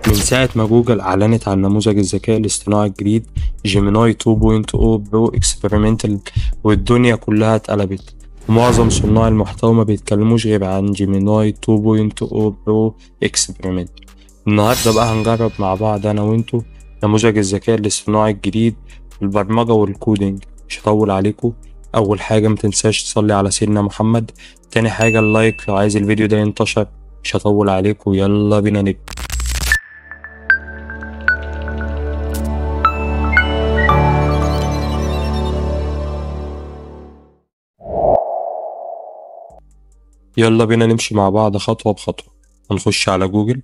من ساعة ما جوجل أعلنت عن نموذج الذكاء الاصطناعي الجديد جيميناي 2.0 برو اكسبيرمنتال والدنيا كلها اتقلبت ومعظم صناع المحتوى ما بيتكلموش غير عن جيميناي 2.0 برو اكسبيرمنتال النهاردة بقى هنجرب مع بعض أنا وإنتو نموذج الذكاء الاصطناعي الجديد في البرمجة والكودينج مش هطول عليكم أول حاجة متنساش تصلي على سيدنا محمد تاني حاجة اللايك لو عايز الفيديو ده ينتشر مش هطول عليكم يلا بينا نبدأ يلا بينا نمشي مع بعض خطوة بخطوة هنخش على جوجل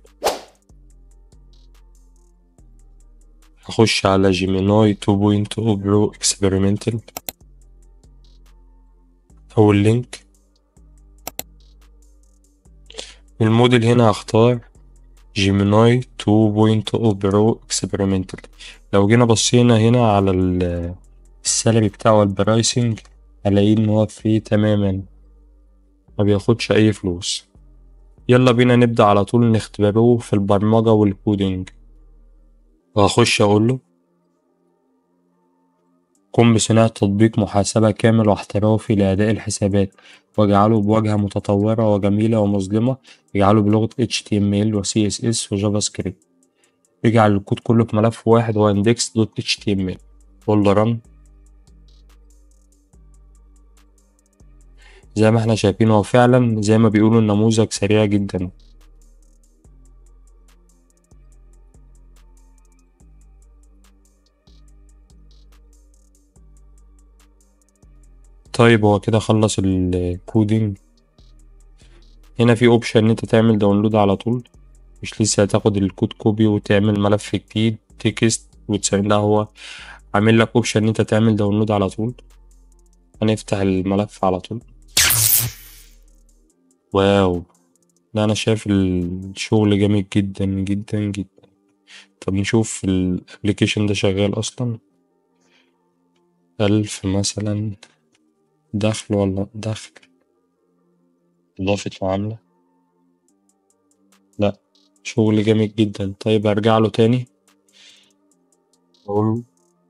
هخش على جيميناي 2.0 برو اكسبيرمنتال أول لينك الموديل هنا هختار جيميناي 2.0 برو اكسبيرمنتال لو جينا بصينا هنا على السالري بتاعه البرايسنج هلاقيه ان هو فري تماما ما بياخدش اي فلوس يلا بينا نبدأ على طول نختبره في البرمجة والكودينج وهخش اقوله قم بصناعة تطبيق محاسبة كامل واحترافي لأداء الحسابات واجعله بواجهة متطورة وجميلة ومظلمة اجعله بلغة HTML و CSS و جافا سكريبت اجعل الكود كله في ملف واحد هو index.html قول له run زي ما احنا شايفين هو فعلا زي ما بيقولوا النموذج سريع جدا طيب هو كده خلص الكودينج هنا في اوبشن ان انت تعمل داونلود على طول مش لسه هتاخد الكود كوبي وتعمل ملف جديد تكست وتسيب لا هو عامل لك اوبشن ان انت تعمل داونلود على طول هنفتح الملف على طول واو لا انا شايف الشغل جامد جدا جدا جدا طب نشوف الابليكيشن ده شغال اصلا ألف مثلا دخل ولا دخل إضافة معاملة لأ شغل جامد جدا طيب أرجع له تاني أقول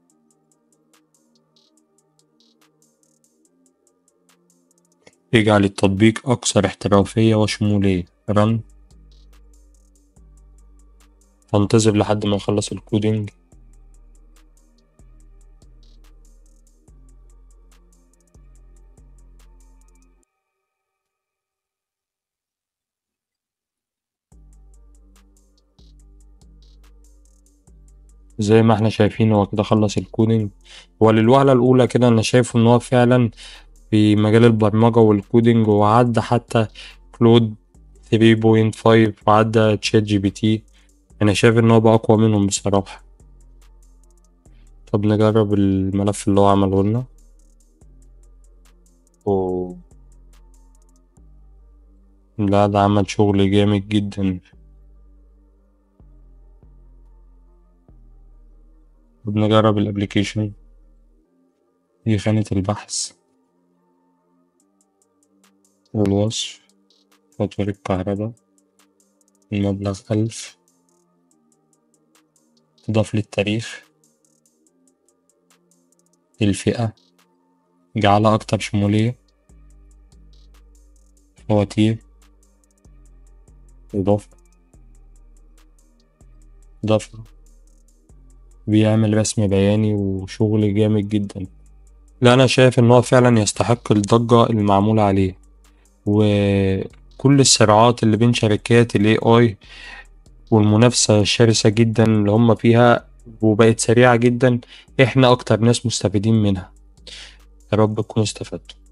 اجعل التطبيق أكثر احترافية وشمولية رن هنتظر لحد ما يخلص الكودينج زي ما احنا شايفين هو كده خلص الكودينج هو للوهلة الأولى كده أنا شايفه إن هو فعلا في مجال البرمجة والكودينج وعدى حتى كلود 3.5 وعدى تشات جي بي تي أنا شايف إن هو بقى أقوى منهم بصراحة طب نجرب الملف اللي هو عمله لنا أوه. لا ده عمل شغل جامد جدا وبنجرب الابليكيشن هي خانة البحث والوصف فاتورة الكهرباء المبلغ ألف تضاف للتاريخ الفئة جعلها أكتر شمولية فواتير إضافة إضافة بيعمل رسم بياني وشغل جامد جدا لا أنا شايف إن هو فعلا يستحق الضجة المعمولة عليه وكل الصراعات اللي بين شركات ال AI والمنافسة الشرسة جدا اللي هما فيها وبقت سريعة جدا احنا أكتر ناس مستفيدين منها يا رب تكونوا استفدتوا